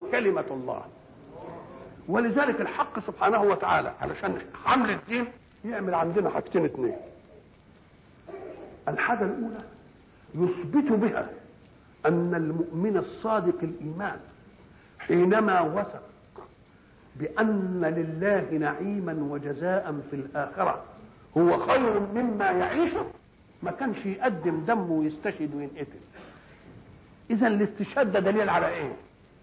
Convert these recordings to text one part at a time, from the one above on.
كلمة الله ولذلك الحق سبحانه وتعالى علشان حمل الدين يعمل عندنا حاجتين اثنين الحاجة الأولى يثبت بها أن المؤمن الصادق الإيمان حينما وثق بأن لله نعيما وجزاء في الآخرة هو خير مما يعيشه ما كانش يقدم دمه ويستشهد وينقتل إذا الاستشهاد ده دليل على إيه؟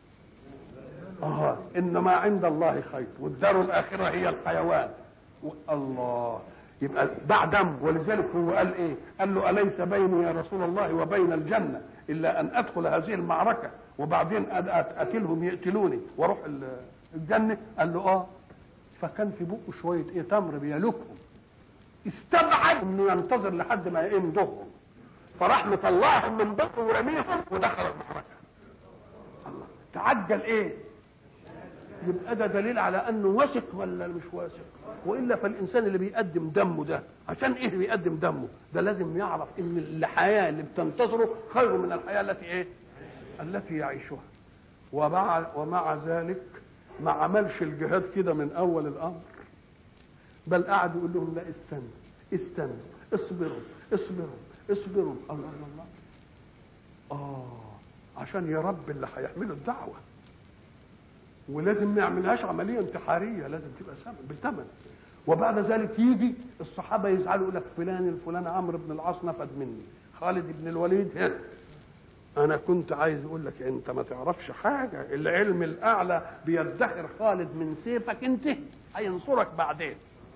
آه إن ما عند الله خير والدار الآخرة هي الحيوان الله يبقى باع دم ولذلك هو قال ايه؟ قال له اليس بيني يا رسول الله وبين الجنه الا ان ادخل هذه المعركه وبعدين اقتلهم يقتلوني واروح الجنه؟ قال له اه فكان في بقه شويه ايه تمر بيلكهم استبعد انه ينتظر لحد ما يمضهم فراح مطلعهم من بقه ورميهم ودخل المعركه الله تعجل ايه؟ يبقى ده دليل على انه واثق ولا مش واثق والا فالانسان اللي بيقدم دمه ده عشان ايه بيقدم دمه ده لازم يعرف ان الحياه اللي بتنتظره خير من الحياه التي ايه التي يعيشها ومع ومع ذلك ما عملش الجهاد كده من اول الامر بل قعد يقول لهم لا استنوا استنوا اصبروا اصبروا اصبروا الله الله الله اه عشان يا رب اللي هيحملوا الدعوه ولازم ما يعملهاش عمليه انتحاريه لازم تبقى بثمن وبعد ذلك يجي الصحابه يزعلوا يقول لك فلان الفلان عمرو بن العاص نفد مني خالد بن الوليد هنا انا كنت عايز اقول لك انت ما تعرفش حاجه العلم الاعلى بيدخر خالد من سيفك انت هينصرك بعدين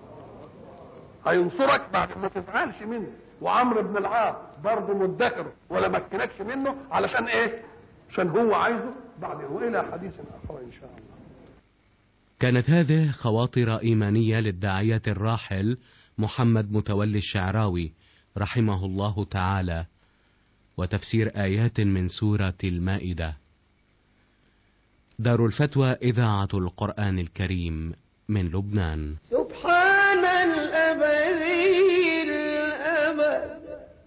هينصرك بعد ما تزعلش منه وعمرو بن العاص برضه مدخر ولا مكنكش منه علشان ايه عشان هو عايزه بعدين والى حديث اخر ان شاء الله كانت هذه خواطر ايمانيه للداعيه الراحل محمد متولي الشعراوي رحمه الله تعالى وتفسير ايات من سوره المائده دار الفتوى اذاعه القران الكريم من لبنان سبحان الأبدي الأبد